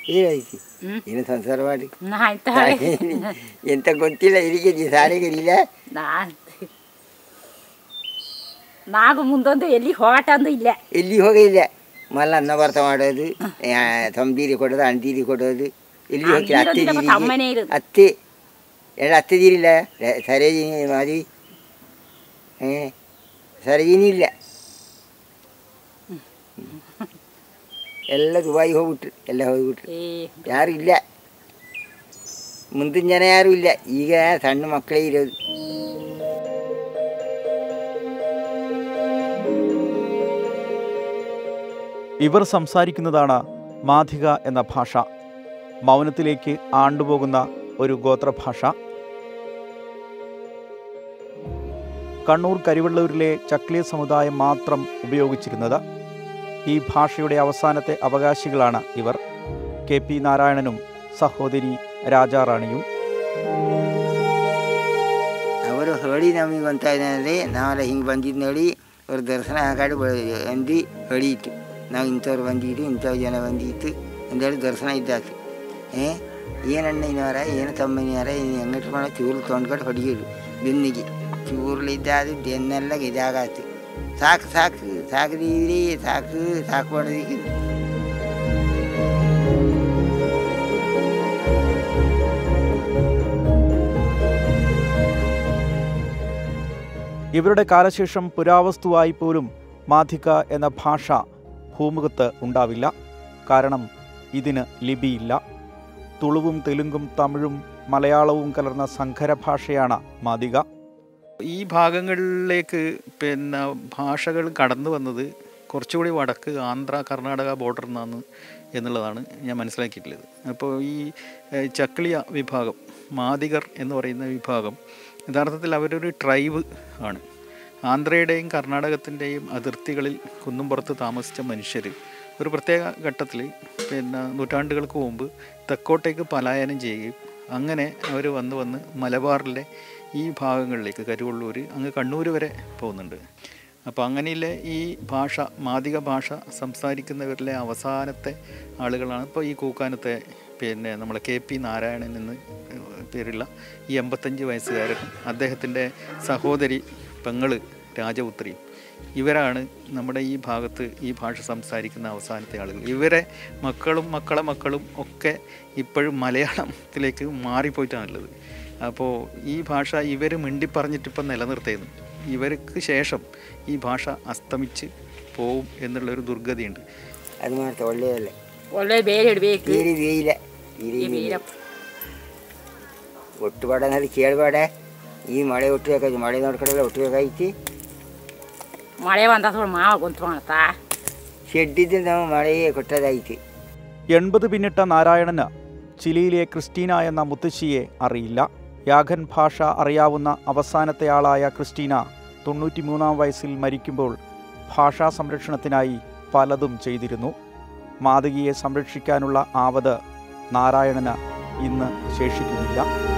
ಏನಾಯ್ತು ಹ್ಮ್. ಏನು ಸಂಸಾರ ಮಾಡಿ ಆಯ್ತಾ ಎಂತ ಗೊತ್ತಿಲ್ಲ ಇಲ್ಲಿಗೆ ಸಾರಿಗರಿಲ್ಲ ನಾ ನಾಗ ಮುಂದೊಂದು ಎಲ್ಲಿ ಹೋಗಾಟ ಅಂದು ಇಲ್ಲ ಎಲ್ಲಿ ಹೋಗಿಲ್ಲ ಮಲ್ಲ ಅನ್ನ ಭರ್ತ ಮಾಡೋದು ಆ, ತಂಬೀರಿ ಕೊಡೋದು ಅಣ್ದೀರಿ ಕೊಡೋದು ಎಲ್ಲಿ ಹೋಗಿ ಅತ್ತೆ ಅಂದಿರೋದಿಲ್ಲ, ಮತ್ತೆ ಅಮ್ಮನೇ ದೀರಿಗೆ ಇರೋದು. ಅತ್ತೆ ಎರಡು ಅತ್ತೆ ದೀರಿಲ್ಲ ಸರಿಯಾಗಿ ಮಾದಿ ಏ ಸರಿಗೇನಿಲ್ಲ ಎಲ್ಲ ದುಬಾಯಿ ಹೋಗ್ಬಿಟ್ರು ಎಲ್ಲ ಹೋಗ್ಬಿಟ್ರು ಏ ಯಾರು ಇಲ್ಲ ಮುಂದಿನ ಜನ ಯಾರು ಇಲ್ಲ ಈಗ ಸಣ್ಣ ಮಕ್ಕಳೇ ಇರೋದು ഇവർ സംസാരിക്കുന്നതാണ് മാധിക എന്ന ഭാഷ മൗനത്തിലേക്ക് ആണ്ടുപോകുന്ന ഒരു ഗോത്രഭാഷ കണ്ണൂർ കരിവള്ളൂരിലെ ചക്ലിയ സമുദായം മാത്രം ഉപയോഗിച്ചിരുന്നത് ഈ ഭാഷയുടെ അവസാനത്തെ അവകാശികളാണ് ഇവർ കെ പി നാരായണനും സഹോദരി രാജാറാണിയും ಅವರು ಹೇಳಿ ನಮಗೆ ಅಂತ ಏನಂದರೆ ನಾವೆಲ್ಲ ಹಿಂಗೆ ಬಂದಿದ್ದು ನೋಡಿ ಅವ್ರ ದರ್ಶನ ಹಾಕಾಡಿ ಅಂದು ಹೇಳಿತ್ತು ನಾವು ಇಂಥವ್ರು ಬಂದಿದ್ದು ಇಂಥವ್ರು ಜನ ಬಂದಿತ್ತು ಅಂದೇಳಿ ದರ್ಶನ ಇದ್ದಾತು ಏ ಏನಣ್ಣ ಇನ್ನವರ ಏನು ತಮ್ಮನಿಯಾರ ಹೆಂಗಟ್ಟು ಮಾಡೋ ಚೂರು ತೊಗೊಂಡ್ಕೊಂಡು ಹೊಡಿಯೋದು ಬೆನ್ನಿಗೆ ಚೂರ್ಲಿದ್ದಾದು ಬೆನ್ನೆಲ್ಲ ಇದಾಗಾತು ಸಾಕು ಸಾಕು ಸಾಕದಿದ್ರಿ ಸಾಕು ಸಾಕು ಮಾಡೋದಕ್ಕೆ ഇവരുടെ കാലശേഷം പുരാവസ്തുവായി പോലും മാധിക എന്ന ഭാഷ ഭൂമുഖത്ത് ഉണ്ടാവില്ല കാരണം ഇതിന് ലിപിയില്ല തുളുവും തെലുങ്കും തമിഴും മലയാളവും കലർന്ന സങ്കര ഭാഷയാണ് മാതിക ഈ ഭാഗങ്ങളിലേക്ക് പിന്നെ ഭാഷകൾ കടന്നു വന്നത് കുറച്ചുകൂടി വടക്ക് ആന്ധ്ര കർണാടക ബോർഡറിൽ നിന്നാണ് എന്നുള്ളതാണ് ഞാൻ മനസ്സിലാക്കിയിട്ടുള്ളത് അപ്പോൾ ഈ ഏഹ്, ചക്ലിയ വിഭാഗം മാദിഗർ എന്ന് പറയുന്ന വിഭാഗം യഥാർത്ഥത്തിൽ അവരൊരു ട്രൈബ് ആണ് ആന്ധ്രയുടെയും കർണാടകത്തിൻ്റെയും അതിർത്തികളിൽ കുന്നുംപുറത്ത് താമസിച്ച മനുഷ്യർ ഒരു പ്രത്യേക ഘട്ടത്തിൽ പിന്നെ നൂറ്റാണ്ടുകൾക്ക് മുമ്പ് തെക്കോട്ടേക്ക് പലായനം ചെയ്യുകയും അങ്ങനെ അവർ വന്ന് വന്ന് മലബാറിലെ ഈ ഭാഗങ്ങളിലേക്ക് കരുവള്ളൂർ അങ്ങ് കണ്ണൂർ വരെ പോകുന്നുണ്ട് അപ്പോൾ അങ്ങനെയുള്ള ഈ ഭാഷ മാതിക ഭാഷ സംസാരിക്കുന്നവരിലെ അവസാനത്തെ ആളുകളാണ് ഇപ്പോൾ ഈ കൂക്കാനത്തെ പിന്നെ നമ്മളെ കെ പി നാരായണൻ എന്ന് പേരുള്ള ഈ എൺപത്തഞ്ച് വയസ്സുകാരൻ അദ്ദേഹത്തിൻ്റെ സഹോദരി പെങ്ങള് രാജപുത്രി ഇവരാണ് നമ്മുടെ ഈ ഭാഗത്ത് ഈ ഭാഷ സംസാരിക്കുന്ന അവസാനത്തെ ആളുകൾ ഇവരെ മക്കളും മക്കളെ മക്കളും ഒക്കെ ഇപ്പോഴും മലയാളത്തിലേക്ക് മാറിപ്പോയിട്ടാണുള്ളത് അപ്പോൾ ഈ ഭാഷ ഇവർ മിണ്ടി പറഞ്ഞിട്ടിപ്പം നിലനിർത്തുന്നു ഇവർക്ക് ശേഷം ഈ ഭാഷ അസ്തമിച്ച് പോവും എന്നുള്ളൊരു ദുർഗതിയുണ്ട് ಅದು ಮಾಡ್ತಾ ಒಳ್ಳೆಯದಲ್ಲ ಒಳ್ಳೆ ಬೇರೆ ಇಡ್ಬೇಕು ತೀರಿ ಬೇಯಿಲ್ಲ ತೀರಿ ಈ ಬೇಯಿಲ್ಲ ಬೇರೆ ಒಟ್ಟು ಬೇಡ ಅನ್ನೋದು ಕೇಳಬೇಡ ಈ ಮಳೆ ಹುಟ್ಟಬೇಕಾಯ್ತು ಮಳೆ ನೋಡ್ಕೊಂಡೆಲ್ಲ ಹುಟ್ಟಬೇಕಾಯ್ತು ಮಳೆ ಬಂದ ಮಾವ ಗೊಂತು ಮಾಡ್ತಾ ഷെഡിದ್ದು ನಾವು ಮಳೆಗೆ ಕೊಟ್ಟದಾಯ್ತು എൺപത് പിന്നിട്ട നാരായണന് ചിലിയിലെ ക്രിസ്റ്റീന എന്ന മുത്തശ്ശിയെ അറിയില്ല യാഗൻ ഭാഷ അറിയാവുന്ന അവസാനത്തെ ആളായ ക്രിസ്റ്റീന തൊണ്ണൂറ്റിമൂന്നാം വയസ്സിൽ മരിക്കുമ്പോൾ ഭാഷാ സംരക്ഷണത്തിനായി പലതും ചെയ്തിരുന്നു മാതകിയെ സംരക്ഷിക്കാനുള്ള ആവത് നാരായണന് ഇന്ന് ശേഷിക്കുന്നില്ല